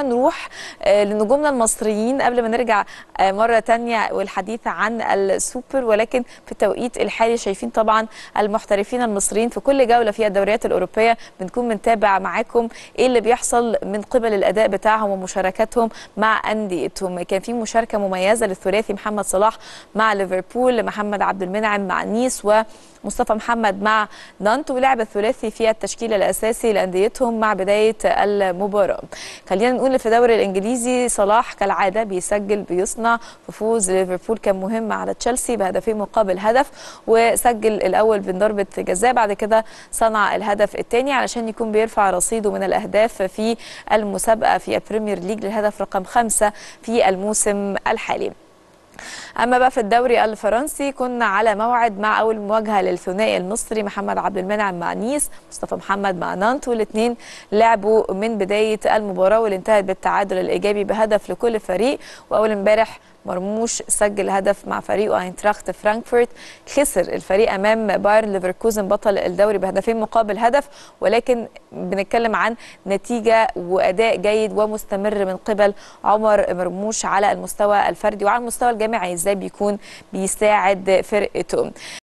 نروح آه، لنجومنا المصريين قبل ما نرجع آه، مره تانية والحديث عن السوبر ولكن في التوقيت الحالي شايفين طبعا المحترفين المصريين في كل جوله في الدوريات الاوروبيه بنكون بنتابع معاكم ايه اللي بيحصل من قبل الاداء بتاعهم ومشاركاتهم مع انديتهم كان في مشاركه مميزه للثلاثي محمد صلاح مع ليفربول محمد عبد المنعم مع نيس ومصطفى محمد مع نانت ولعب الثلاثي في التشكيل الاساسي لانديتهم مع بدايه المباراه خلينا نقول في الدوري الانجليزي صلاح كالعاده بيسجل بيصنع في فوز ليفربول كان مهم على تشيلسي بهدفين مقابل هدف وسجل الاول من ضربه جزاء بعد كده صنع الهدف الثاني علشان يكون بيرفع رصيده من الاهداف في المسابقه في البريمير ليج للهدف رقم خمسة في الموسم الحالي اما بقى في الدوري الفرنسي كنا على موعد مع اول مواجهه للثنائي المصري محمد عبد المنعم مع نيس مصطفى محمد مع نانت والاثنين لعبوا من بدايه المباراه واللي انتهت بالتعادل الايجابي بهدف لكل فريق واول امبارح مرموش سجل هدف مع فريقه اينتراخت فرانكفورت خسر الفريق امام بايرن ليفركوزن بطل الدوري بهدفين مقابل هدف ولكن بنتكلم عن نتيجه واداء جيد ومستمر من قبل عمر مرموش على المستوى الفردي وعلى المستوى الجامعي ازاي بيكون بيساعد فرقته